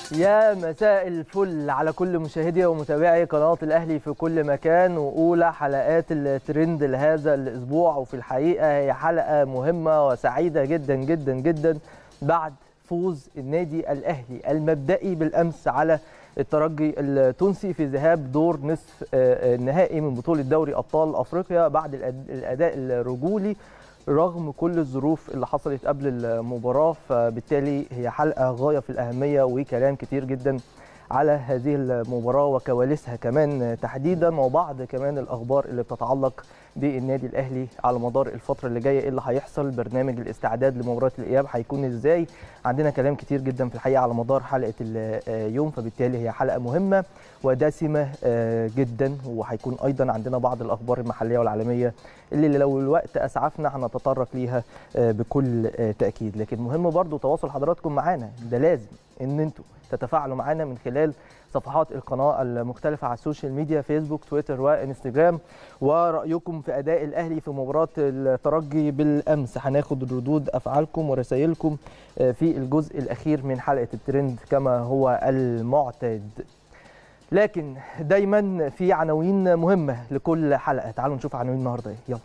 يا مساء الفل على كل مشاهدي ومتابعي قناة الأهلي في كل مكان وأولى حلقات الترند لهذا الأسبوع وفي الحقيقة هي حلقة مهمة وسعيدة جدا جدا جدا بعد فوز النادي الأهلي المبدئي بالأمس على الترجي التونسي في ذهاب دور نصف النهائي من بطولة دوري أبطال أفريقيا بعد الأداء الرجولي رغم كل الظروف اللي حصلت قبل المباراة فبالتالي هي حلقة غاية في الأهمية وكلام كتير جدا على هذه المباراة وكواليسها كمان تحديدا وبعض كمان الأخبار اللي بتتعلق بالنادي الأهلي على مدار الفترة اللي جاية إيه اللي هيحصل برنامج الاستعداد لمباراة الإياب هيكون إزاي عندنا كلام كتير جدا في الحقيقة على مدار حلقة اليوم فبالتالي هي حلقة مهمة ودسمة جدا وهيكون أيضا عندنا بعض الأخبار المحلية والعالمية اللي لو الوقت أسعفنا هنتطرق ليها بكل تأكيد لكن مهم برضو تواصل حضراتكم معانا ده لازم إن أنتوا تتفاعلوا معنا من خلال صفحات القناة المختلفة على السوشيال ميديا فيسبوك تويتر وانستجرام ورأيكم في أداء الأهلي في مباراة الترجي بالأمس هناخد ردود أفعالكم ورسائلكم في الجزء الأخير من حلقة الترند كما هو المعتاد لكن دايما في عناوين مهمة لكل حلقة تعالوا نشوف عناوين النهاردة يلا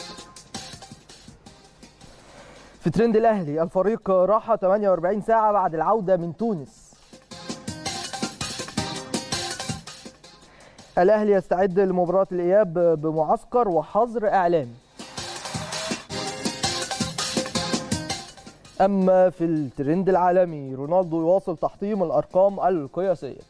في ترند الأهلي الفريق راح 48 ساعة بعد العودة من تونس الأهلي يستعد لمباراة الإياب بمعسكر وحظر إعلامي أما في الترند العالمي رونالدو يواصل تحطيم الأرقام القياسية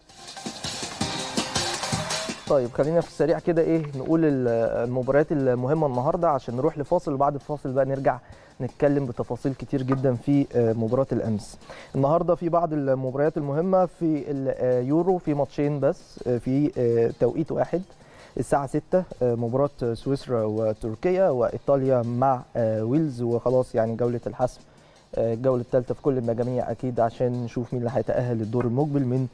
طيب خلينا في السريع كده ايه نقول المباريات المهمه النهارده عشان نروح لفاصل وبعد الفاصل بقى نرجع نتكلم بتفاصيل كتير جدا في مباراه الامس النهارده في بعض المباريات المهمه في اليورو في ماتشين بس في توقيت واحد الساعة 6 مباراة سويسرا وتركيا وإيطاليا مع ويلز وخلاص يعني جولة الحسم الجولة الثالثة في كل المجاميع أكيد عشان نشوف مين اللي هيتأهل للدور المقبل من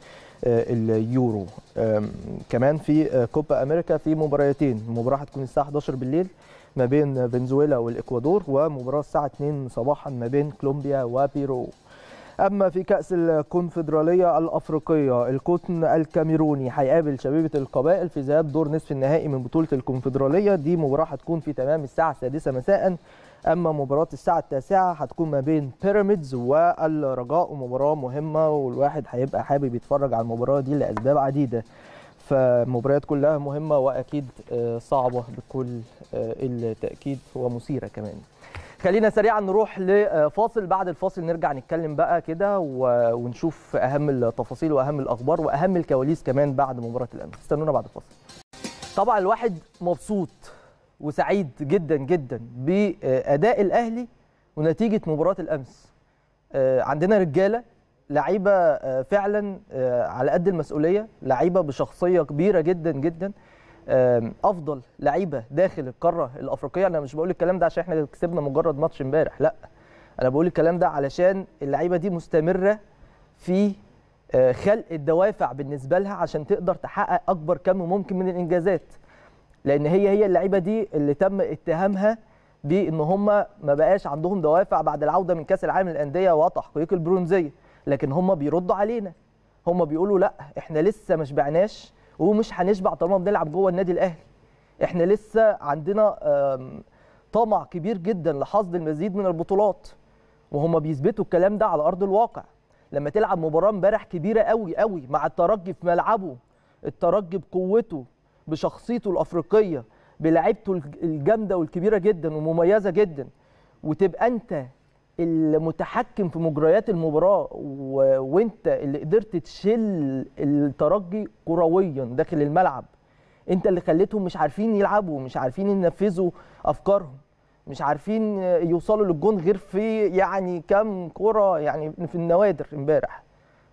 اليورو كمان في كوبا أمريكا في مباراتين المباراة هتكون الساعة 11 بالليل ما بين فنزويلا والإكوادور ومباراة الساعة 2 صباحا ما بين كولومبيا وبيرو أما في كأس الكونفدرالية الأفريقية القطن الكاميروني هيقابل شبيبة القبائل في ذهاب دور نصف النهائي من بطولة الكونفدرالية دي مباراة هتكون في تمام الساعة السادسة مساء اما مباراه الساعه التاسعة هتكون ما بين بيراميدز والرجاء ومباراه مهمه والواحد هيبقى حابب يتفرج على المباراه دي لاسباب عديده فالمباريات كلها مهمه واكيد صعبه بكل التاكيد ومثيره كمان خلينا سريعا نروح لفاصل بعد الفاصل نرجع نتكلم بقى كده ونشوف اهم التفاصيل واهم الاخبار واهم الكواليس كمان بعد مباراه الامس استنونا بعد الفاصل طبعا الواحد مبسوط وسعيد جدا جدا باداء الاهلي ونتيجه مباراه الامس عندنا رجاله لعيبه فعلا على قد المسؤوليه لعيبه بشخصيه كبيره جدا جدا افضل لعيبه داخل القاره الافريقيه انا مش بقول الكلام ده عشان احنا كسبنا مجرد ماتش امبارح لا انا بقول الكلام ده علشان اللعيبه دي مستمره في خلق الدوافع بالنسبه لها عشان تقدر تحقق اكبر كم ممكن من الانجازات لان هي هي اللعيبه دي اللي تم اتهامها بان هم ما بقاش عندهم دوافع بعد العوده من كاس العالم للانديه وتحقيق البرونزيه لكن هم بيردوا علينا هم بيقولوا لا احنا لسه ما شبعناش ومش هنشبع طالما بنلعب جوه النادي الاهلي احنا لسه عندنا طمع كبير جدا لحصد المزيد من البطولات وهم بيثبتوا الكلام ده على ارض الواقع لما تلعب مباراه امبارح كبيره قوي قوي مع الترجي في ملعبه الترجي بقوته بشخصيته الافريقيه بلعيبته الجامده والكبيره جدا ومميزه جدا وتبقى انت المتحكم في مجريات المباراه و... وانت اللي قدرت تشيل الترجي كرويا داخل الملعب انت اللي خليتهم مش عارفين يلعبوا مش عارفين ينفذوا افكارهم مش عارفين يوصلوا للجون غير في يعني كام كره يعني في النوادر امبارح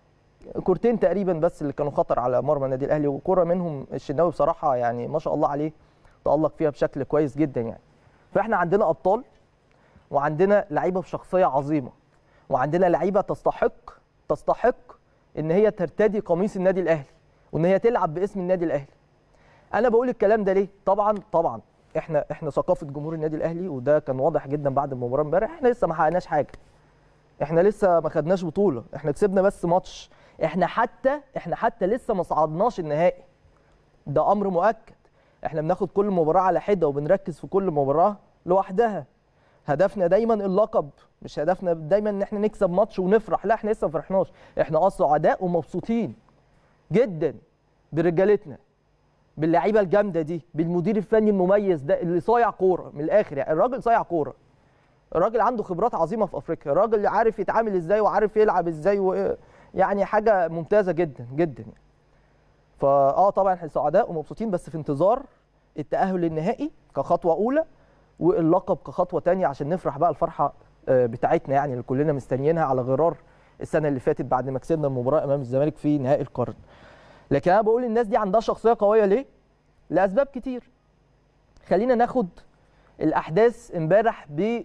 كورتين تقريبا بس اللي كانوا خطر على مرمى النادي الاهلي وكره منهم الشناوي بصراحه يعني ما شاء الله عليه تالق فيها بشكل كويس جدا يعني فاحنا عندنا ابطال وعندنا لعيبه بشخصيه عظيمه وعندنا لعيبه تستحق تستحق ان هي ترتدي قميص النادي الاهلي وان هي تلعب باسم النادي الاهلي انا بقول الكلام ده ليه طبعا طبعا احنا احنا ثقافه جمهور النادي الاهلي وده كان واضح جدا بعد المباراه امبارح احنا لسه ما حققناش حاجه احنا لسه ما خدناش بطوله احنا كسبنا بس ماتش احنا حتى احنا حتى لسه ما صعدناش النهائي ده امر مؤكد احنا بناخد كل مباراه على حده وبنركز في كل مباراه لوحدها هدفنا دايما اللقب مش هدفنا دايما ان احنا نكسب ماتش ونفرح لا احنا لسه ما فرحناش احنا اه سعداء ومبسوطين جدا برجالتنا باللعيبه الجامده دي بالمدير الفني المميز ده اللي صايع كوره من الاخر يعني الراجل صايع كوره الراجل عنده خبرات عظيمه في افريقيا الراجل عارف يتعامل ازاي وعارف يلعب ازاي و... يعني حاجه ممتازه جدا جدا يعني. فاه طبعا احنا سعداء ومبسوطين بس في انتظار التاهل للنهائي كخطوه اولى واللقب كخطوه تانية عشان نفرح بقى الفرحه بتاعتنا يعني اللي كلنا مستنيينها على غرار السنه اللي فاتت بعد ما كسبنا المباراه امام الزمالك في نهائي القرن لكن انا بقول الناس دي عندها شخصيه قويه ليه لاسباب كتير خلينا ناخد الاحداث امبارح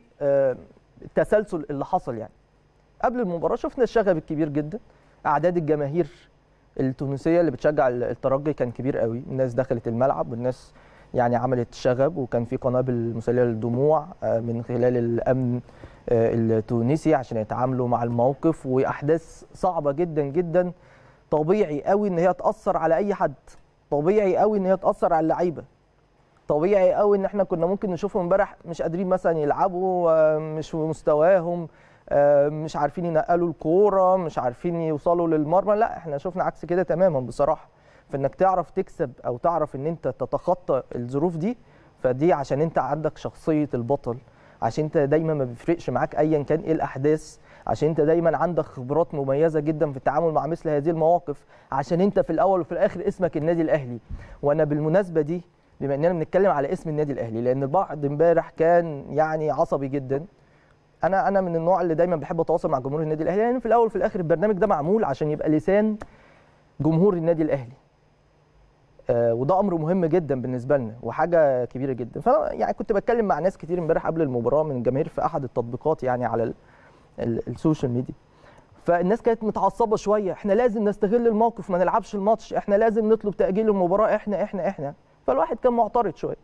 بالتسلسل اللي حصل يعني قبل المباراه شفنا الشغب الكبير جدا اعداد الجماهير التونسيه اللي بتشجع الترجي كان كبير قوي الناس دخلت الملعب والناس يعني عملت شغب وكان في قنابل مسيله للدموع من خلال الامن التونسي عشان يتعاملوا مع الموقف واحداث صعبه جدا جدا طبيعي قوي ان هي تاثر على اي حد طبيعي قوي ان هي تاثر على اللعيبه طبيعي قوي ان احنا كنا ممكن نشوفهم امبارح مش قادرين مثلا يلعبوا مش في مستواهم مش عارفين ينقلوا الكوره مش عارفين يوصلوا للمرمى لا احنا شفنا عكس كده تماما بصراحه فانك تعرف تكسب او تعرف ان انت تتخطى الظروف دي فدي عشان انت عندك شخصيه البطل عشان انت دايما ما بيفرقش معاك ايا كان ايه الاحداث عشان انت دايما عندك خبرات مميزه جدا في التعامل مع مثل هذه المواقف عشان انت في الاول وفي الاخر اسمك النادي الاهلي وانا بالمناسبه دي بما اننا بنتكلم على اسم النادي الاهلي لان البعض امبارح كان يعني عصبي جدا انا انا من النوع اللي دايما بحب اتواصل مع جمهور النادي الاهلي لان يعني في الاول وفي الاخر البرنامج ده معمول عشان يبقى لسان جمهور النادي الاهلي آه وده امر مهم جدا بالنسبه لنا وحاجه كبيره جدا فانا يعني كنت بتكلم مع ناس كتير امبارح قبل المباراه من الجماهير في احد التطبيقات يعني على ال ال السوشيال ميديا فالناس كانت متعصبه شويه احنا لازم نستغل الموقف ما نلعبش الماتش احنا لازم نطلب تاجيل المباراه احنا احنا احنا فالواحد كان معترض شويه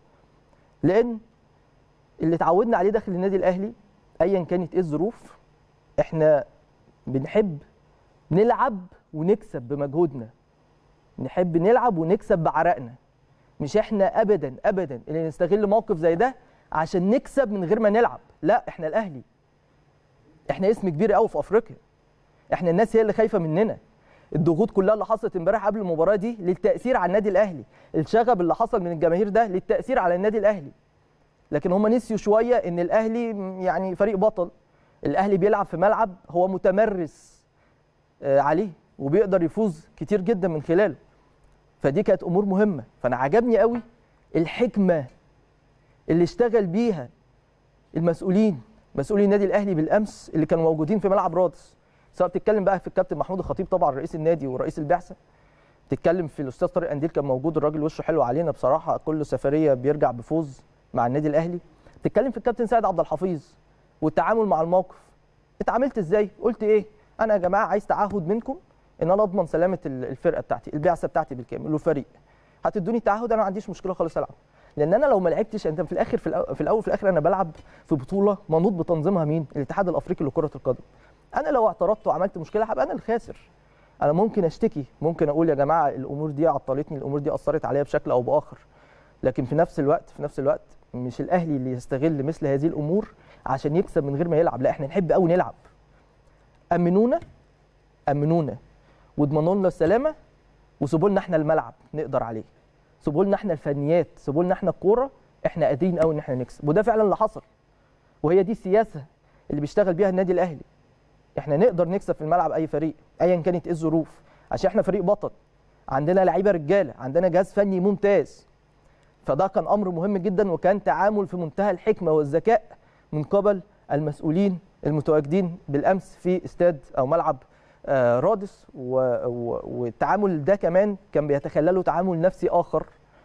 لان اللي اتعودنا عليه داخل النادي الاهلي ايا كانت ايه الظروف احنا بنحب نلعب ونكسب بمجهودنا نحب نلعب ونكسب بعرقنا مش احنا ابدا ابدا اللي نستغل موقف زي ده عشان نكسب من غير ما نلعب لا احنا الاهلي احنا اسم كبير قوي في افريقيا احنا الناس هي اللي خايفه مننا الضغوط كلها اللي حصلت امبارح قبل المباراه دي للتاثير على النادي الاهلي الشغب اللي حصل من الجماهير ده للتاثير على النادي الاهلي لكن هم نسيوا شويه ان الاهلي يعني فريق بطل الاهلي بيلعب في ملعب هو متمرس عليه وبيقدر يفوز كتير جدا من خلاله فدي كانت امور مهمه فانا عجبني قوي الحكمه اللي اشتغل بيها المسؤولين مسؤولي النادي الاهلي بالامس اللي كانوا موجودين في ملعب رادس سواء بتتكلم بقى في الكابتن محمود الخطيب طبعا رئيس النادي ورئيس البعثه تتكلم في الاستاذ طارق انديل كان موجود الراجل وشه حلو علينا بصراحه كل سفريه بيرجع بفوز مع النادي الاهلي تتكلم في الكابتن سيد عبد الحفيظ والتعامل مع الموقف اتعاملت ازاي قلت ايه انا يا جماعه عايز تعهد منكم ان انا اضمن سلامه الفرقه بتاعتي البعثه بتاعتي بالكامل والفريق هتدوني تعهد انا ما عنديش مشكله خالص العب لان انا لو ما لعبتش انت في الاخر في الاول في الاول في الاخر انا بلعب في بطوله منوط بتنظيمها مين الاتحاد الافريقي لكره القدم انا لو اعترضت وعملت مشكله هبقى انا الخاسر انا ممكن اشتكي ممكن اقول يا جماعه الامور دي عطلتني الامور دي اثرت عليا بشكل او باخر لكن في نفس الوقت في نفس الوقت مش الاهلي اللي يستغل مثل هذه الامور عشان يكسب من غير ما يلعب لا احنا نحب قوي نلعب امنونا امنونا واضمنوا لنا السلامه وسيبوا لنا احنا الملعب نقدر عليه سيبوا لنا احنا الفنيات سيبوا لنا احنا الكوره احنا قادرين قوي ان احنا نكسب وده فعلا اللي حصل وهي دي السياسه اللي بيشتغل بيها النادي الاهلي احنا نقدر نكسب في الملعب اي فريق ايا كانت ايه الظروف عشان احنا فريق بطل عندنا لعيبه رجاله عندنا جهاز فني ممتاز فده كان امر مهم جدا وكان تعامل في منتهى الحكمه والذكاء من قبل المسؤولين المتواجدين بالامس في استاد او ملعب آه رادس والتعامل ده كمان كان بيتخلله تعامل نفسي اخر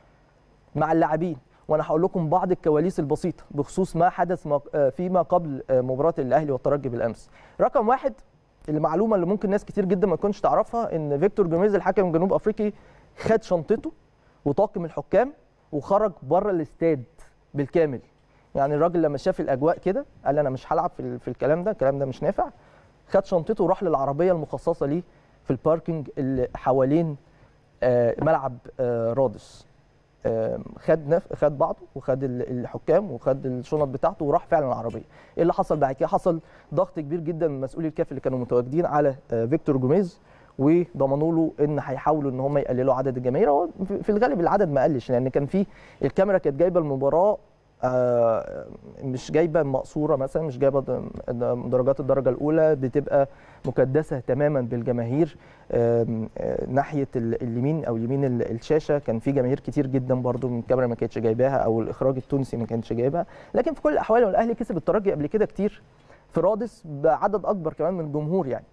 مع اللاعبين وانا هقول لكم بعض الكواليس البسيطه بخصوص ما حدث فيما قبل مباراه الاهلي والترجي بالامس رقم واحد المعلومه اللي ممكن ناس كتير جدا ما تكونش تعرفها ان فيكتور جوميز الحكم الجنوب افريقي خد شنطته وطاقم الحكام وخرج بره الاستاد بالكامل يعني الراجل لما شاف الاجواء كده قال انا مش هلعب في, في الكلام ده الكلام ده مش نافع خد شنطته وراح للعربيه المخصصه ليه في الباركينج اللي حوالين آه، ملعب آه، رادس آه، خد نف... خد بعضه وخد ال- الحكام وخد الشنط بتاعته وراح فعلا العربيه ايه اللي حصل بعد كده حصل ضغط كبير جدا من مسؤولي الكاف اللي كانوا متواجدين على آه، فيكتور جوميز وضمنوا له ان هيحاولوا ان هم يقللوا عدد الجماهير هو في- في الغالب العدد ما قلش لان كان في الكاميرا كانت جايبه المباراه آه، مش جايبه مقصوره مثلا مش جايبه د- د- درجات الدرجه الاولى بتبقى مكدسه تماما بالجماهير آم، آه، ناحيه ال- اليمين او يمين ال- الشاشه كان في جماهير كتير جدا برضو من الكاميرا ما كانتش جايباها او الاخراج التونسي ما كانش جايبها لكن في كل الاحوال الاهلي كسب الترجي قبل كده كتير في رادس بعدد اكبر كمان من الجمهور يعني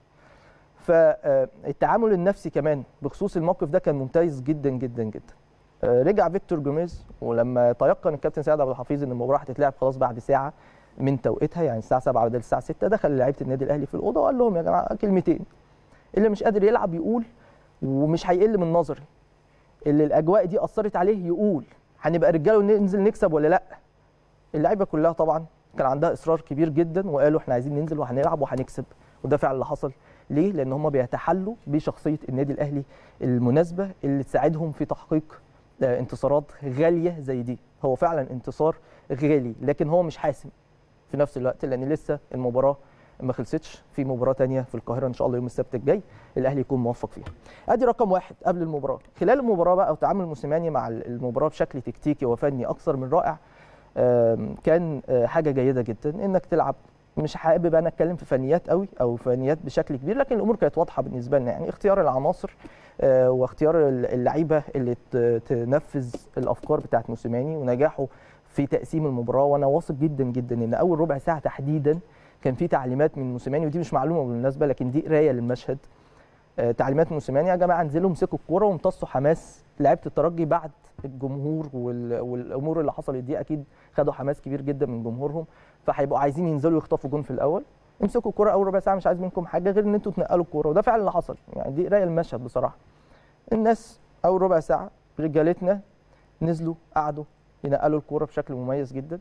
فالتعامل النفسي كمان بخصوص الموقف ده كان ممتاز جدا جدا جدا آه، رجع فيكتور جوميز ولما تيقن الكابتن سيد عبد الحفيظ ان المباراه هتتلعب خلاص بعد ساعه من توقيتها يعني الساعه 7 بدل الساعه 6 دخل لعيبه النادي الاهلي في الاوضه وقال لهم يا جماعه كلمتين اللي مش قادر يلعب يقول ومش هيقل من نظري اللي الاجواء دي اثرت عليه يقول هنبقى رجاله وننزل نكسب ولا لا اللعيبه كلها طبعا كان عندها اصرار كبير جدا وقالوا احنا عايزين ننزل وهنلعب وهنكسب وده فعلا اللي حصل ليه لان هم بيتحلوا بشخصيه النادي الاهلي المناسبه اللي تساعدهم في تحقيق آه، انتصارات غاليه زي دي هو فعلا انتصار غالي لكن هو مش حاسم في نفس الوقت لان لسه المباراه ما خلصتش في مباراه تانية في القاهره ان شاء الله يوم السبت الجاي الاهلي يكون موفق فيها ادي رقم واحد قبل المباراه خلال المباراه بقى وتعامل موسيماني مع المباراه بشكل تكتيكي وفني اكثر من رائع آم، كان آه، حاجه جيده جدا انك تلعب مش حابب انا اتكلم في فنيات قوي او فنيات بشكل كبير لكن الامور كانت واضحه بالنسبه لنا يعني اختيار العناصر آه، واختيار اللعيبه اللي ت- تنفذ الافكار بتاعت موسيماني ونجاحه في تقسيم المباراه وانا واثق جدا جدا ان اول ربع ساعه تحديدا كان في تعليمات من موسيماني ودي مش معلومه بالمناسبه لكن دي قرايه للمشهد آه، تعليمات من موسيماني يا جماعه انزلوا امسكوا الكوره وامتصوا حماس لعيبه الترجي بعد الجمهور وال- والامور اللي حصلت دي اكيد خدوا حماس كبير جدا من جمهورهم فهيبقوا عايزين ينزلوا يخطفوا جون في الاول امسكوا الكوره اول ربع ساعه مش عايز منكم حاجه غير ان انتوا تنقلوا الكوره وده فعلا اللي حصل يعني دي قرايه المشهد بصراحه الناس اول ربع ساعه رجالتنا نزلوا قعدوا ينقلوا الكوره بشكل مميز جدا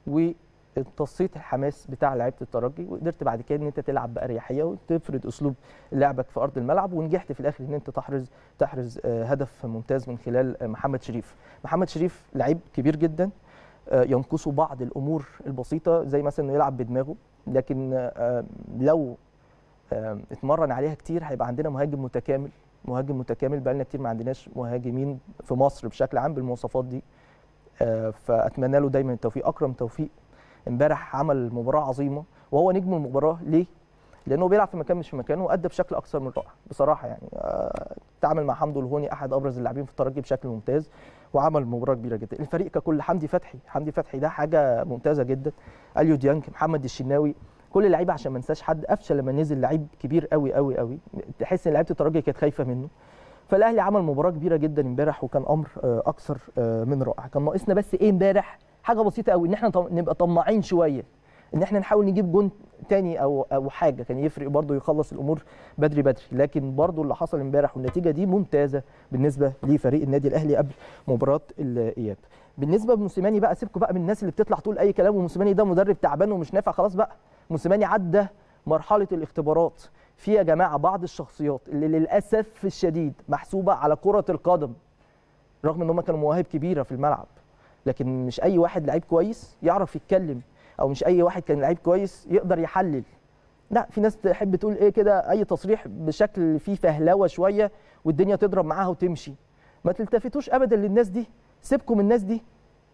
وامتصيت الحماس بتاع لعيبه الترجي وقدرت بعد كده ان انت تلعب باريحيه وتفرض اسلوب لعبك في ارض الملعب ونجحت في الاخر ان انت تحرز تحرز آه، هدف ممتاز من خلال آه، محمد شريف محمد شريف لعيب كبير جدا آه، ينقصه بعض الامور البسيطه زي مثلا انه يلعب بدماغه لكن آه، لو آه، اتمرن عليها كتير هيبقى عندنا مهاجم متكامل مهاجم متكامل بقالنا كتير ما عندناش مهاجمين في مصر بشكل عام بالمواصفات دي آه، فاتمنى له دايما التوفيق اكرم توفيق امبارح عمل مباراه عظيمه وهو نجم المباراه ليه لانه بيلعب في مكان مش في مكانه وادى بشكل اكثر من رائع بصراحه يعني آه، تعامل مع حمدو الهوني احد ابرز اللاعبين في الترجي بشكل ممتاز وعمل مباراه كبيره جدا الفريق ككل حمدي فتحي حمدي فتحي ده حاجه ممتازه جدا اليو ديانج محمد الشناوي كل اللعيبه عشان ما انساش حد قفشه لما نزل لعيب كبير قوي قوي قوي تحس ان لعيبه الترجي كانت خايفه منه فالاهلي عمل مباراه كبيره جدا امبارح وكان امر آه، اكثر آه، من رائع كان ناقصنا بس ايه امبارح حاجه بسيطه قوي ان احنا طم- نبقى طماعين شويه ان احنا نحاول نجيب جون تاني او او حاجه كان يفرق برضه يخلص الامور بدري بدري لكن برضه اللي حصل امبارح والنتيجه دي ممتازه بالنسبه لفريق النادي الاهلي قبل مباراه الاياب بالنسبه لموسيماني بقى سيبكم بقى من الناس اللي بتطلع تقول اي كلام وموسيماني ده مدرب تعبان ومش نافع خلاص بقى موسيماني عدى مرحله الاختبارات في يا جماعه بعض الشخصيات اللي للاسف الشديد محسوبه على كره القدم رغم ان هم كانوا مواهب كبيره في الملعب لكن مش اي واحد لعيب كويس يعرف يتكلم او مش اي واحد كان لعيب كويس يقدر يحلل لا في ناس تحب تقول ايه كده اي تصريح بشكل فيه فهلوه شويه والدنيا تضرب معاها وتمشي ما تلتفتوش ابدا للناس دي سيبكم من الناس دي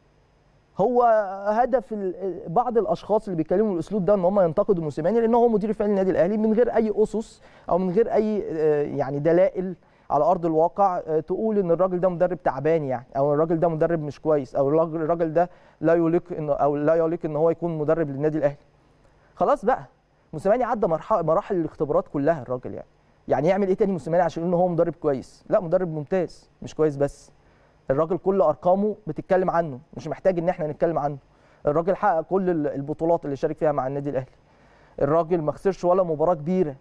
هو هدف ال- بعض الاشخاص اللي بيتكلموا بالاسلوب ده ان هم ينتقدوا موسيماني لان هو مدير فني النادي الاهلي من غير اي اسس او من غير اي آه، يعني دلائل على ارض الواقع آه، تقول ان الراجل ده مدرب تعبان يعني او الراجل ده مدرب مش كويس او الراجل الراجل ده لا يليق انه او لا يليق ان هو يكون مدرب للنادي الاهلي خلاص بقى موسيماني عدى مرحله مراحل الاختبارات كلها الراجل يعني يعني يعمل ايه تاني موسيماني عشان يقول ان هو مدرب كويس لا مدرب ممتاز مش كويس بس الراجل كل ارقامه بتتكلم عنه مش محتاج ان احنا نتكلم عنه الراجل حقق كل ال- البطولات اللي شارك فيها مع النادي الاهلي الراجل ما خسرش ولا مباراه كبيره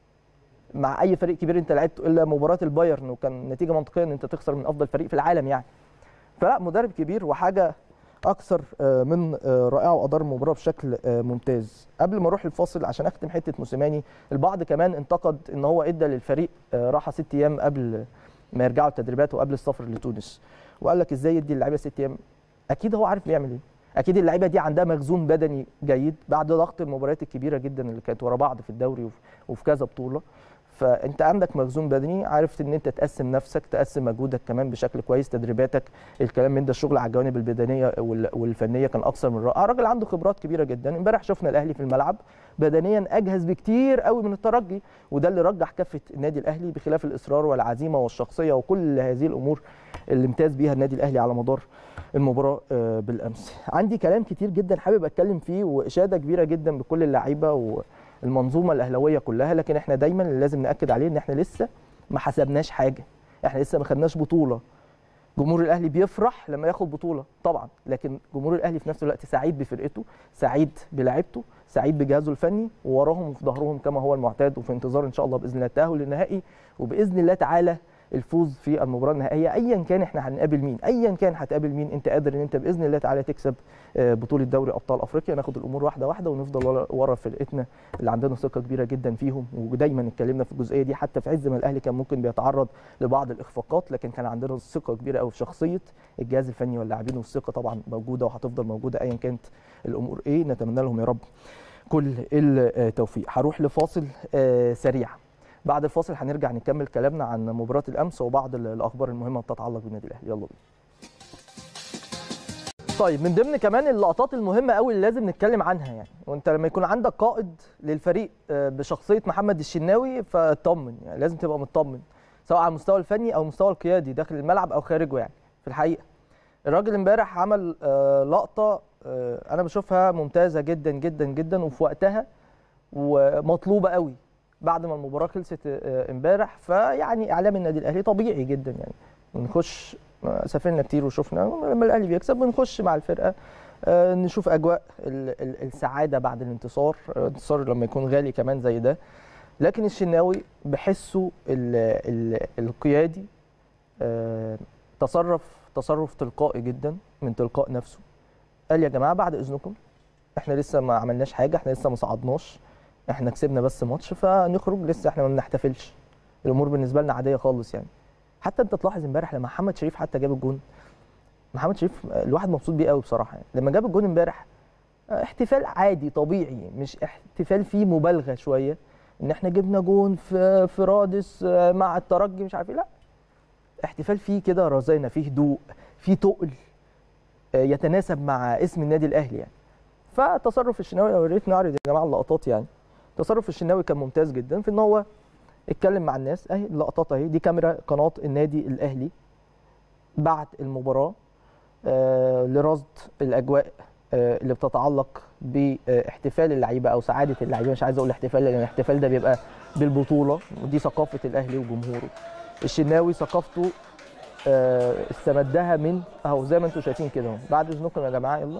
مع اي فريق كبير انت لعبته الا مباراه البايرن وكان نتيجه منطقيه ان انت تخسر من افضل فريق في العالم يعني فلا مدرب كبير وحاجه اكثر آه، من آه، رائعه وادار المباراه بشكل آه، ممتاز قبل ما اروح الفاصل عشان اختم حته موسيماني البعض كمان انتقد ان هو ادى للفريق آه، راحه ست ايام قبل ما يرجعوا التدريبات وقبل السفر لتونس وقال لك ازاي يدي اللعيبه ست ايام اكيد هو عارف بيعمل ايه اكيد اللعيبه دي عندها مخزون بدني جيد بعد ضغط المباريات الكبيره جدا اللي كانت ورا بعض في الدوري وفي- وفي كذا بطوله فانت عندك مخزون بدني عرفت ان انت تقسم نفسك تقسم مجهودك كمان بشكل كويس تدريباتك الكلام من ده الشغل على الجوانب البدنيه وال- والفنيه كان اكثر من رائع راجل عنده خبرات كبيره جدا امبارح شفنا الاهلي في الملعب بدنيا اجهز بكتير قوي من الترجي وده اللي رجح كفه النادي الاهلي بخلاف الاصرار والعزيمه والشخصيه وكل هذه الامور اللي امتاز بيها النادي الاهلي على مدار المباراه آه، بالامس عندي كلام كتير جدا حابب اتكلم فيه واشاده كبيره جدا بكل اللعيبه والمنظومه الاهلاويه كلها لكن احنا دايما اللي لازم ناكد عليه ان احنا لسه ما حسبناش حاجه احنا لسه ما خدناش بطوله جمهور الاهلي بيفرح لما ياخد بطوله طبعا لكن جمهور الاهلي في نفس الوقت سعيد بفرقته سعيد بلاعيبته سعيد بجهازه الفني ووراهم وفي ظهرهم كما هو المعتاد وفي انتظار ان شاء الله باذن الله التاهل للنهائي وباذن الله تعالى الفوز في المباراه النهائيه ايا كان احنا هنقابل مين ايا كان هتقابل مين انت قادر ان انت باذن الله تعالى تكسب آه، بطوله دوري ابطال افريقيا ناخد الامور واحده واحده ونفضل ورا- ورا فرقتنا اللي عندنا ثقه كبيره جدا فيهم ودايما اتكلمنا في الجزئيه دي حتى في عز ما الاهلي كان ممكن بيتعرض لبعض الاخفاقات لكن كان عندنا ثقه كبيره قوي في شخصيه الجهاز الفني واللاعبين والثقه طبعا موجوده وهتفضل موجوده ايا كانت الامور ايه نتمنى لهم يا رب كل التوفيق هروح لفاصل آه، سريع بعد الفاصل هنرجع نكمل كلامنا عن مباراه الامس وبعض ال- الاخبار المهمه بتتعلق بالنادي الاهلي يلا بينا طيب من ضمن كمان اللقطات المهمه قوي اللي لازم نتكلم عنها يعني وانت لما يكون عندك قائد للفريق آه، بشخصيه محمد الشناوي فاطمن يعني لازم تبقى مطمن سواء على المستوى الفني او المستوى القيادي داخل الملعب او خارجه يعني في الحقيقه الراجل امبارح عمل آه، لقطه آه، انا بشوفها ممتازه جدا جدا جدا وفي وقتها ومطلوبه قوي بعد ما المباراه خلصت آه، امبارح فيعني اعلام النادي الاهلي طبيعي جدا يعني بنخش آه، سافرنا كتير وشفنا لما الاهلي بيكسب بنخش مع الفرقه آه، نشوف اجواء ال- ال- السعاده بعد الانتصار آه، الانتصار لما يكون غالي كمان زي ده لكن الشناوي بحسه ال- ال- القيادي آه، تصرف تصرف تلقائي جدا من تلقاء نفسه قال يا جماعه بعد اذنكم احنا لسه ما عملناش حاجه احنا لسه ما صعدناش احنا كسبنا بس ماتش فنخرج لسه احنا ما بنحتفلش الامور بالنسبه لنا عاديه خالص يعني حتى انت تلاحظ امبارح لما محمد شريف حتى جاب الجون محمد شريف آه، الواحد مبسوط بيه قوي بصراحه يعني لما جاب الجون امبارح آه، احتفال عادي طبيعي مش احتفال فيه مبالغه شويه ان احنا جبنا جون في في رادس آه، مع الترجي مش عارف ايه لا احتفال فيه كده رزانه فيه هدوء فيه تقل آه، يتناسب مع اسم النادي الاهلي يعني فتصرف الشناوي لو ريت نعرض يا جماعه اللقطات يعني تصرف الشناوي كان ممتاز جدا في ان هو اتكلم مع الناس اهي اللقطات اهي دي كاميرا قناه النادي الاهلي بعد المباراه آه لرصد الاجواء آه اللي بتتعلق باحتفال اللعيبه او سعاده اللعيبه مش عايز اقول احتفال لان الاحتفال ده بيبقى بالبطوله ودي ثقافه الاهلي وجمهوره الشناوي ثقافته آه، استمدها من اهو زي ما انتم شايفين كده اهو بعد اذنكم يا جماعه يلا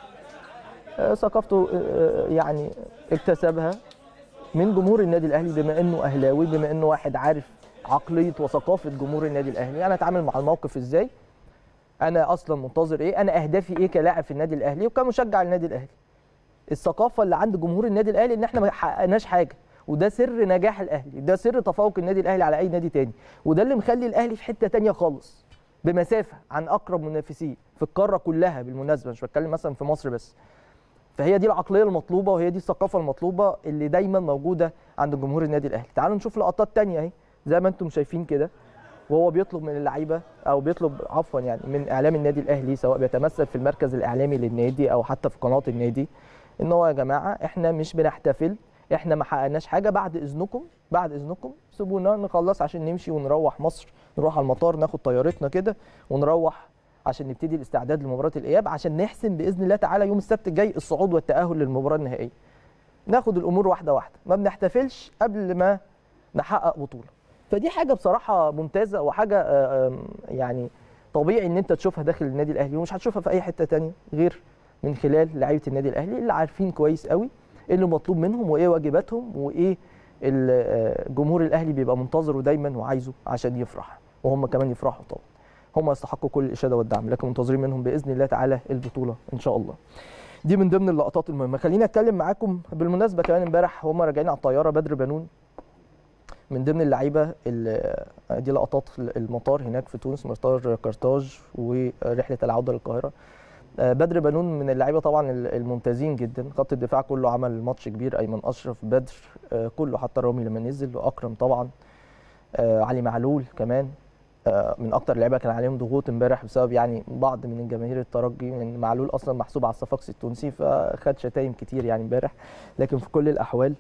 آه، ثقافته آه، يعني اكتسبها من جمهور النادي الاهلي بما انه اهلاوي بما انه واحد عارف عقليه وثقافه جمهور النادي الاهلي انا اتعامل مع الموقف ازاي انا اصلا منتظر ايه انا اهدافي ايه كلاعب في النادي الاهلي وكمشجع النادي الاهلي الثقافه اللي عند جمهور النادي الاهلي ان احنا ما حققناش حاجه وده سر نجاح الاهلي ده سر تفوق النادي الاهلي على اي نادي تاني وده اللي مخلي الاهلي في حته تانية خالص بمسافه عن اقرب منافسيه في القاره كلها بالمناسبه مش بتكلم مثلا في مصر بس فهي دي العقليه المطلوبه وهي دي الثقافه المطلوبه اللي دايما موجوده عند جمهور النادي الاهلي تعالوا نشوف لقطات تانية اهي زي ما انتم شايفين كده وهو بيطلب من اللعيبه او بيطلب عفوا يعني من اعلام النادي الاهلي سواء بيتمثل في المركز الاعلامي للنادي او حتى في قناه النادي ان هو يا جماعه احنا مش بنحتفل احنا ما حققناش حاجه بعد اذنكم بعد اذنكم سيبونا نخلص عشان نمشي ونروح مصر نروح على المطار ناخد طيارتنا كده ونروح عشان نبتدي الاستعداد لمباراه الاياب عشان نحسم باذن الله تعالى يوم السبت الجاي الصعود والتاهل للمباراه النهائيه ناخد الامور واحده واحده ما بنحتفلش قبل ما نحقق بطوله فدي حاجه بصراحه ممتازه وحاجه آه، آم، يعني طبيعي ان انت تشوفها داخل النادي الاهلي ومش هتشوفها في اي حته تانية غير من خلال لعيبه النادي الاهلي اللي عارفين كويس قوي ايه اللي مطلوب منهم وايه واجباتهم وايه ال- آه، جمهور الاهلي بيبقى منتظره دايما وعايزه عشان يفرح وهم كمان يفرحوا طبعا هم يستحقوا كل الاشاده والدعم لكن منتظرين منهم باذن الله تعالى البطوله ان شاء الله دي من ضمن اللقطات المهمه خليني اتكلم معاكم بالمناسبه كمان امبارح وهم راجعين على الطياره بدر بنون من ضمن اللعيبه اللي دي لقطات المطار هناك في تونس مطار قرطاج ورحله العوده للقاهره بدر بنون من اللعيبه طبعا الممتازين جدا خط الدفاع كله عمل ماتش كبير ايمن اشرف بدر كله حتى رامي لما نزل واكرم طبعا علي معلول كمان من اكتر اللعيبه كان عليهم ضغوط امبارح بسبب يعني بعض من الجماهير الترجي من معلول اصلا محسوب على الصفاقسي التونسي فخد شتايم كتير يعني امبارح لكن في كل الاحوال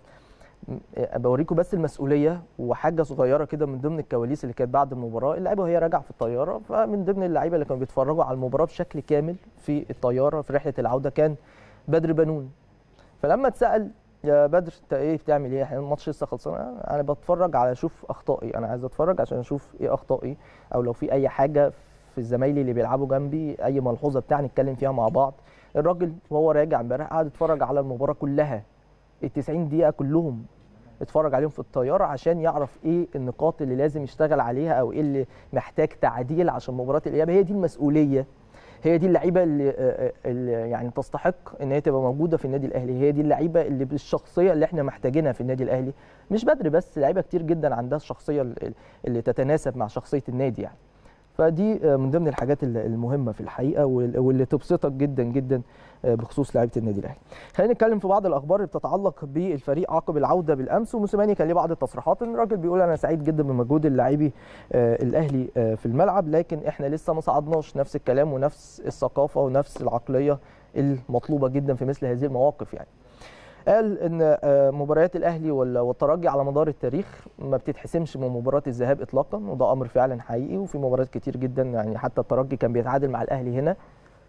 بوريكم بس المسؤوليه وحاجه صغيره كده من ضمن الكواليس اللي كانت بعد المباراه اللعيبه وهي راجعه في الطياره فمن ضمن اللعيبه اللي كانوا بيتفرجوا على المباراه بشكل كامل في الطياره في رحله العوده كان بدر بنون فلما اتسال يا بدر انت ايه بتعمل ايه احنا الماتش لسه خلصان انا بتفرج على اشوف اخطائي انا عايز اتفرج عشان اشوف ايه اخطائي او لو في اي حاجه في زمايلي اللي بيلعبوا جنبي اي ملحوظه بتاع نتكلم فيها مع بعض الراجل وهو راجع امبارح قعد يتفرج على المباراه كلها ال 90 دقيقه كلهم اتفرج عليهم في الطياره عشان يعرف ايه النقاط اللي لازم يشتغل عليها او ايه اللي محتاج تعديل عشان مباراه الاياب هي دي المسؤوليه هي دي اللعيبه اللي, اللي يعني تستحق ان هي تبقى موجوده في النادي الاهلي هي دي اللعيبه اللي بالشخصيه اللي احنا محتاجينها في النادي الاهلي مش بدري بس لعيبه كتير جدا عندها الشخصيه اللي تتناسب مع شخصيه النادي يعني فدي من ضمن الحاجات المهمه في الحقيقه واللي تبسطك جدا جدا بخصوص لعيبه النادي الاهلي. خلينا نتكلم في بعض الاخبار اللي بتتعلق بالفريق عقب العوده بالامس وموسيماني كان ليه بعض التصريحات ان الراجل بيقول انا سعيد جدا بمجهود اللاعبي الاهلي في الملعب لكن احنا لسه ما صعدناش نفس الكلام ونفس الثقافه ونفس العقليه المطلوبه جدا في مثل هذه المواقف يعني. قال ان مباريات الاهلي والترجي على مدار التاريخ ما بتتحسمش من مباراه الذهاب اطلاقا وده امر فعلا حقيقي وفي مباريات كتير جدا يعني حتى الترجي كان بيتعادل مع الاهلي هنا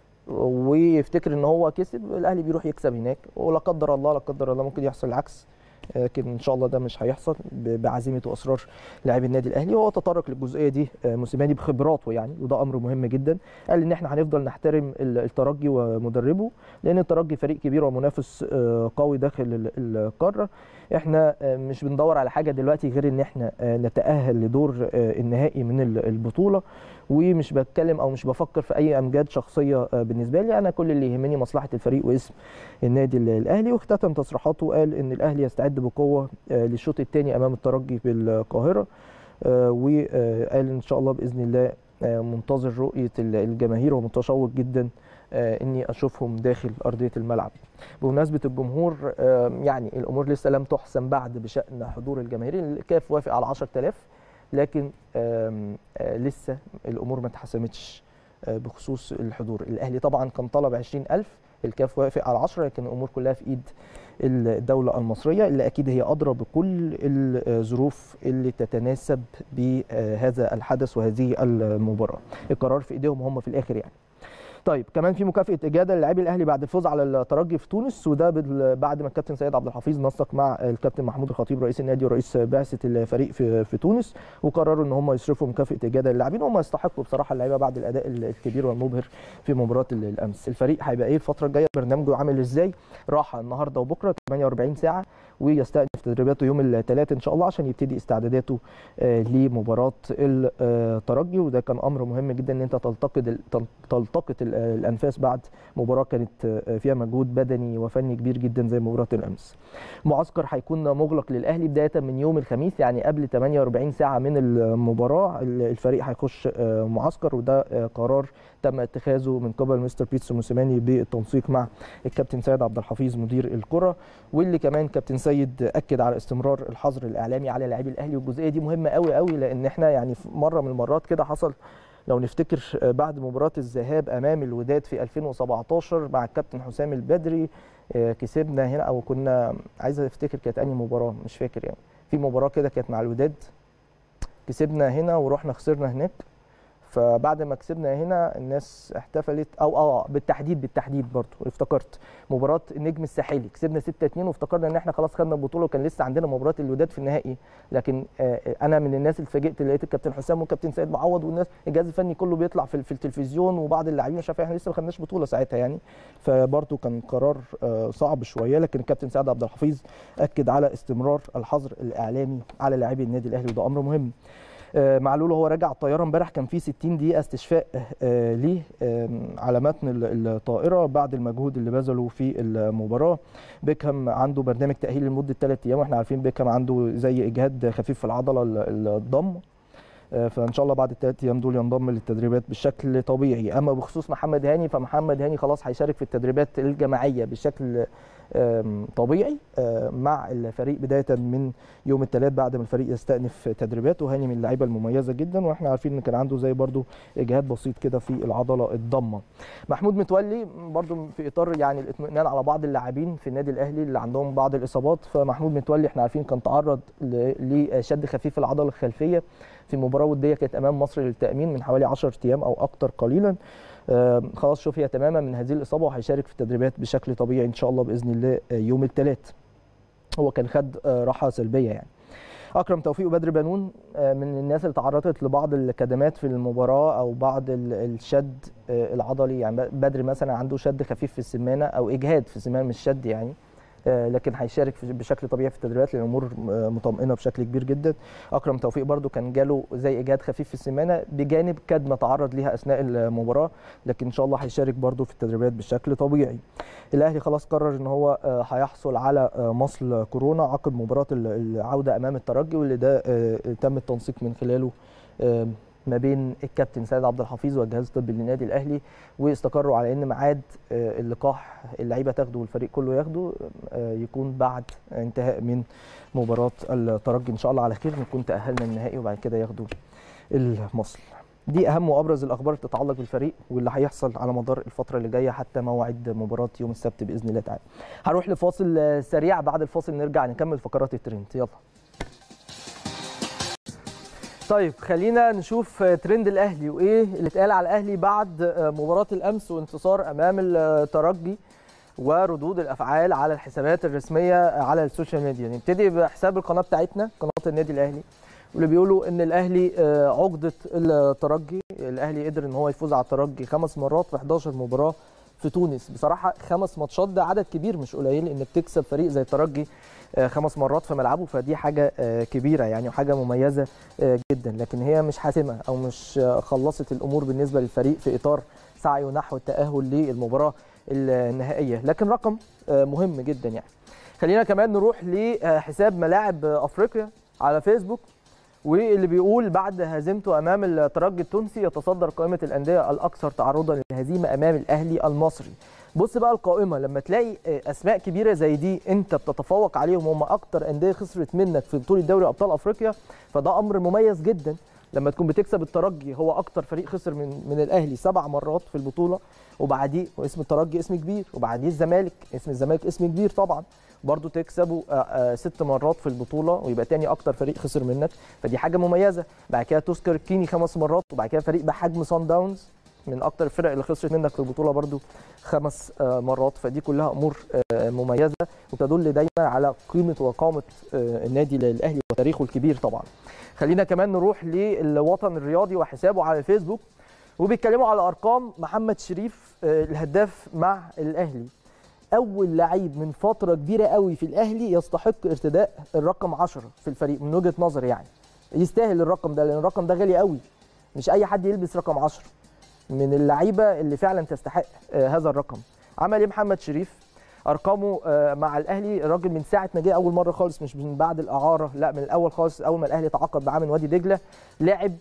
ويفتكر ان هو كسب الاهلي بيروح يكسب هناك ولا قدر الله لا قدر الله ممكن يحصل العكس لكن ان شاء الله ده مش هيحصل بعزيمه واصرار لاعبي النادي الاهلي وهو تطرق للجزئيه دي موسيماني بخبراته يعني وده امر مهم جدا قال ان احنا هنفضل نحترم الترجي ومدربه لان الترجي فريق كبير ومنافس قوي داخل القاره احنا مش بندور على حاجه دلوقتي غير ان احنا نتاهل لدور النهائي من البطوله ومش بتكلم او مش بفكر في اي امجاد شخصيه بالنسبه لي انا كل اللي يهمني مصلحه الفريق واسم النادي الاهلي واختتم تصريحاته قال ان الاهلي يستعد بقوه للشوط الثاني امام الترجي بالقاهره وقال ان شاء الله باذن الله منتظر رؤيه الجماهير ومتشوق جدا اني اشوفهم داخل ارضيه الملعب بمناسبه الجمهور يعني الامور لسه لم تحسم بعد بشان حضور الجماهير الكاف وافق على 10000 لكن آم آه لسه الامور ما اتحسمتش آه بخصوص الحضور الاهلي طبعا كان طلب 20000 الكاف وافق على 10 لكن الامور كلها في ايد الدوله المصريه اللي اكيد هي ادرى بكل الظروف اللي تتناسب بهذا الحدث وهذه المباراه القرار في ايديهم هم في الاخر يعني طيب كمان في مكافاه اجاده للاعبي الاهلي بعد الفوز على الترجي في تونس وده بعد ما الكابتن سيد عبد الحفيظ نسق مع الكابتن محمود الخطيب رئيس النادي ورئيس بعثه الفريق في في تونس وقرروا ان هم يصرفوا مكافاه اجاده للاعبين وهم يستحقوا بصراحه اللعيبه بعد الاداء الكبير والمبهر في مباراه الامس الفريق هيبقى ايه الفتره الجايه برنامجه عامل ازاي راحه النهارده وبكره 48 ساعه ويستأنف تدريباته يوم الثلاث ان شاء الله عشان يبتدي استعداداته لمباراه الترجي وده كان امر مهم جدا ان انت تلتقط تلتقط الانفاس بعد مباراه كانت فيها مجهود بدني وفني كبير جدا زي مباراه الامس. معسكر هيكون مغلق للاهلي بدايه من يوم الخميس يعني قبل 48 ساعه من المباراه الفريق هيخش معسكر وده قرار تم اتخاذه من قبل مستر بيتسو موسيماني بالتنسيق مع الكابتن سيد عبد الحفيظ مدير الكره واللي كمان كابتن سيد اكد على استمرار الحظر الاعلامي على لاعبي الاهلي والجزئيه دي مهمه قوي قوي لان احنا يعني في مره من المرات كده حصل لو نفتكر بعد مباراه الذهاب امام الوداد في 2017 مع الكابتن حسام البدري كسبنا هنا او كنا عايز افتكر كانت انهي مباراه مش فاكر يعني في مباراه كده كانت مع الوداد كسبنا هنا ورحنا خسرنا هناك فبعد ما كسبنا هنا الناس احتفلت او اه بالتحديد بالتحديد برضه افتكرت مباراه النجم الساحلي كسبنا 6 2 وافتكرنا ان احنا خلاص خدنا البطوله وكان لسه عندنا مباراه الوداد في النهائي لكن آه انا من الناس اللي اتفاجئت لقيت الكابتن حسام والكابتن سيد معوض والناس الجهاز الفني كله بيطلع في, في التلفزيون وبعض اللاعبين مش عارف احنا لسه ما خدناش بطوله ساعتها يعني فبرضه كان قرار آه صعب شويه لكن الكابتن سعد عبد الحفيظ اكد على استمرار الحظر الاعلامي على لاعبي النادي الاهلي وده امر مهم آه، معلول وهو راجع الطياره امبارح كان في 60 دقيقه استشفاء آه، ليه آم، على متن ال- الطائره بعد المجهود اللي بذله في المباراه بيكهام عنده برنامج تاهيلي لمده 3 ايام واحنا عارفين بيكهام عنده زي اجهاد خفيف في العضله ال- الضم آه، فان شاء الله بعد الثلاث ايام دول ينضم للتدريبات بشكل طبيعي اما بخصوص محمد هاني فمحمد هاني خلاص هيشارك في التدريبات الجماعيه بشكل آم، طبيعي آه، مع الفريق بدايه من يوم الثلاث بعد ما الفريق يستأنف تدريباته هاني من اللعيبه المميزه جدا واحنا عارفين ان كان عنده زي برضو اجهاد بسيط كده في العضله الضمه محمود متولي برضو في اطار يعني الاطمئنان على بعض اللاعبين في النادي الاهلي اللي عندهم بعض الاصابات فمحمود متولي احنا عارفين كان تعرض ل- لشد خفيف العضله الخلفيه في مباراه وديه كانت امام مصر للتامين من حوالي 10 ايام او اكتر قليلا آه، خلاص شفي تماما من هذه الاصابه وهيشارك في التدريبات بشكل طبيعي ان شاء الله باذن الله آه، يوم الثلاث هو كان خد آه، راحه سلبيه يعني اكرم توفيق وبدر بنون آه، من الناس اللي تعرضت لبعض الكدمات في المباراه او بعض ال- الشد آه، العضلي يعني بدر مثلا عنده شد خفيف في السمانه او اجهاد في السمانه مش شد يعني آه، لكن هيشارك في- بشكل طبيعي في التدريبات لان الامور آه، مطمئنه بشكل كبير جدا اكرم توفيق برده كان جاله زي اجهاد خفيف في السمانه بجانب كدمه تعرض ليها اثناء المباراه لكن ان شاء الله هيشارك برده في التدريبات بشكل طبيعي الاهلي خلاص قرر ان هو آه، هيحصل على آه، مصل كورونا عقب مباراه ال- العوده امام الترجي واللي ده آه، تم التنسيق من خلاله آه، ما بين الكابتن سيد عبد الحفيظ والجهاز الطبي للنادي الاهلي واستقروا على ان ميعاد آه، اللقاح اللعيبه تاخده والفريق كله ياخده آه، يكون بعد انتهاء من مباراه الترجي ان شاء الله على خير نكون تاهلنا النهائي وبعد كده ياخدوا المصل دي اهم وابرز الاخبار اللي تتعلق بالفريق واللي هيحصل على مدار الفتره اللي جايه حتى موعد مباراه يوم السبت باذن الله تعالى هروح لفاصل آه، سريع بعد الفاصل نرجع نكمل فقرات الترند يلا طيب خلينا نشوف آه، ترند الاهلي وايه اللي اتقال على الاهلي بعد آه، مباراه الامس وانتصار امام الترجي وردود الافعال على الحسابات الرسميه على السوشيال ميديا نبتدي بحساب القناه بتاعتنا قناه النادي الاهلي واللي بيقولوا ان الاهلي آه، عقده الترجي الاهلي قدر ان هو يفوز على الترجي خمس مرات في 11 مباراه في تونس بصراحه خمس ماتشات ده عدد كبير مش قليل انك تكسب فريق زي الترجي آه، خمس مرات في ملعبه فدي حاجه آه، كبيره يعني وحاجه مميزه آه، جدا لكن هي مش حاسمه او مش آه، خلصت الامور بالنسبه للفريق في اطار سعيه نحو التاهل للمباراه النهائيه لكن رقم آه، مهم جدا يعني خلينا كمان نروح لحساب ملاعب افريقيا على فيسبوك واللي بيقول بعد هزيمته امام الترجي التونسي يتصدر قائمه الانديه الاكثر تعرضا للهزيمه امام الاهلي المصري بص بقى القائمه لما تلاقي اسماء كبيره زي دي انت بتتفوق عليهم هم اكتر انديه خسرت منك في بطوله دوري ابطال افريقيا فده امر مميز جدا لما تكون بتكسب الترجي هو اكتر فريق خسر من من الاهلي سبع مرات في البطوله وبعديه واسم الترجي اسم كبير وبعديه الزمالك اسم الزمالك اسم كبير طبعا برضه تكسبوا آه، آه، ست مرات في البطوله ويبقى تاني اكتر فريق خسر منك فدي حاجه مميزه بعد كده تذكر كيني خمس مرات وبعد كده فريق بحجم سان داونز من اكتر الفرق اللي خسرت منك في البطوله برضو خمس آه، مرات فدي كلها امور آه، مميزه وتدل دايما على قيمه وقامه آه، النادي الاهلي وتاريخه الكبير طبعا خلينا كمان نروح للوطن الرياضي وحسابه على الفيسبوك وبيتكلموا على ارقام محمد شريف آه، الهداف مع الاهلي اول لعيب من فتره كبيره قوي في الاهلي يستحق ارتداء الرقم 10 في الفريق من وجهه نظري يعني يستاهل الرقم ده لان الرقم ده غالي قوي مش اي حد يلبس رقم 10 من اللعيبه اللي فعلا تستحق آه، هذا الرقم عمل ايه محمد شريف ارقامه آه، مع الاهلي الراجل من ساعه ما جه اول مره خالص مش من بعد الاعاره لا من الاول خالص اول ما الاهلي تعاقد معاه من وادي دجله لعب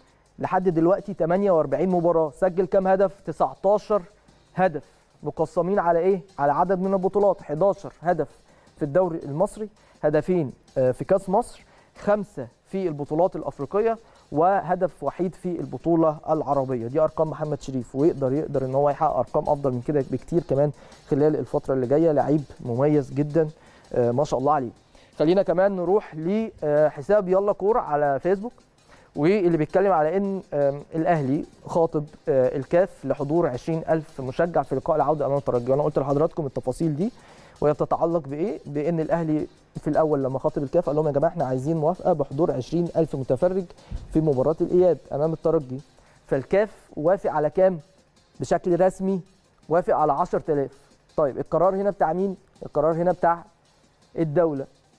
لحد دلوقتي 48 مباراه سجل كام هدف 19 هدف مقسمين على ايه على عدد من البطولات 11 هدف في الدوري المصري هدفين آه، في كاس مصر خمسه في البطولات الافريقيه وهدف وحيد في البطوله العربيه دي ارقام محمد شريف ويقدر يقدر ان هو يحقق ارقام افضل من كده بكتير كمان خلال الفتره اللي جايه لعيب مميز جدا آه، ما شاء الله عليه خلينا كمان نروح لحساب يلا كوره على فيسبوك واللي بيتكلم على ان آم، الاهلي خاطب آه، الكاف لحضور 20000 مشجع في لقاء العوده امام الترجي وانا قلت لحضراتكم التفاصيل دي وهي بتتعلق بايه بان الاهلي في الاول لما خاطب الكاف قال لهم يا جماعه احنا عايزين موافقه بحضور 20000 متفرج في مباراه الاياب امام الترجي فالكاف وافق على كام بشكل رسمي وافق على 10000 طيب القرار هنا بتاع مين القرار هنا بتاع الدوله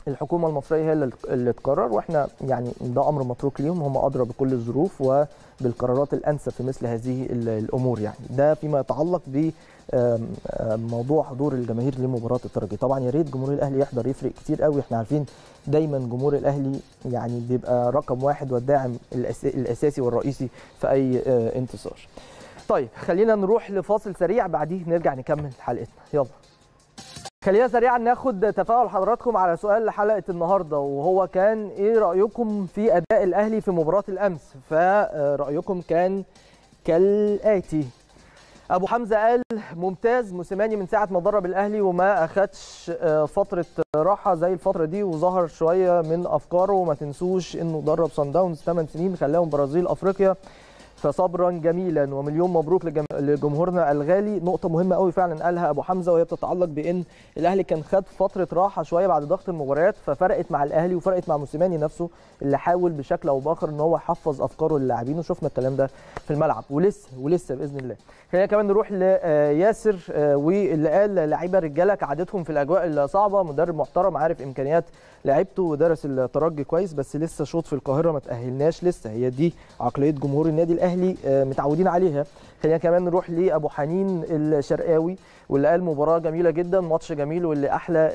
الحكومه المصريه هي اللي اللي تقرر واحنا يعني ده امر متروك ليهم هم ادرى بكل الظروف وبالقرارات الانسب في مثل هذه ال- الامور يعني ده فيما يتعلق ب آم، آم، موضوع حضور الجماهير لمباراه الترجي طبعا يا ريت جمهور الاهلي يحضر يفرق كتير قوي احنا عارفين دايما جمهور الاهلي يعني بيبقى رقم واحد والداعم الأس- الاساسي والرئيسي في اي آه، انتصار طيب خلينا نروح لفاصل سريع بعديه نرجع نكمل حلقتنا يلا خلينا سريعا ناخد تفاعل حضراتكم على سؤال حلقه النهارده وهو كان ايه رايكم في اداء الاهلي في مباراه الامس فرايكم كان كالاتي ابو حمزه قال ممتاز موسيماني من ساعه ما درب الاهلي وما اخدش آه، فتره راحه زي الفتره دي وظهر شويه من افكاره وما تنسوش انه درب صن داونز 8 سنين خلاهم برازيل افريقيا فصبرا جميلا ومليون مبروك لجم... لجمهورنا الغالي نقطه مهمه قوي فعلا قالها ابو حمزه وهي بتتعلق بان الاهلي كان خد فتره راحه شويه بعد ضغط المباريات ففرقت مع الاهلي وفرقت مع موسيماني نفسه اللي حاول بشكل او باخر ان هو يحفظ افكاره للاعبين وشفنا الكلام ده في الملعب ولسه ولسه باذن الله خلينا كمان نروح لياسر واللي قال لعيبه رجاله كعادتهم في الاجواء الصعبه مدرب محترم عارف امكانيات لعيبته ودرس الترجي كويس بس لسه شوط في القاهره ما تاهلناش لسه هي دي عقليه جمهور النادي الاهلي آه، متعودين عليها خلينا كمان نروح لابو حنين الشرقاوي واللي قال مباراه جميله جدا ماتش جميل واللي احلى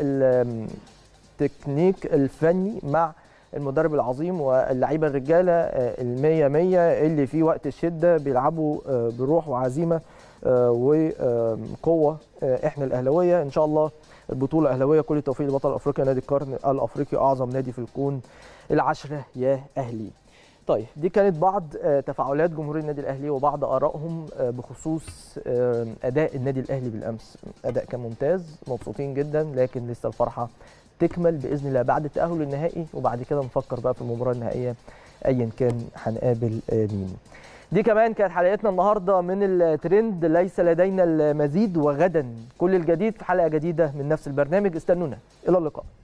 التكنيك الفني مع المدرب العظيم واللعيبه الرجاله آه، المية مية اللي في وقت الشده بيلعبوا آه، بروح وعزيمه آه، وقوه آه، احنا الاهلاويه ان شاء الله البطوله اهلاويه كل التوفيق لبطل افريقيا نادي القرن الافريقي اعظم نادي في الكون العشره يا اهلي طيب دي كانت بعض آه، تفاعلات جمهور النادي الاهلي وبعض ارائهم آه، بخصوص آه، اداء النادي الاهلي بالامس اداء كان ممتاز مبسوطين جدا لكن لسه الفرحه تكمل باذن الله بعد التاهل النهائي وبعد كده نفكر بقى في المباراه النهائيه ايا كان هنقابل آه، مين دي كمان كانت حلقتنا النهارده من الترند ليس لدينا المزيد وغدا كل الجديد في حلقه جديده من نفس البرنامج استنونا الى اللقاء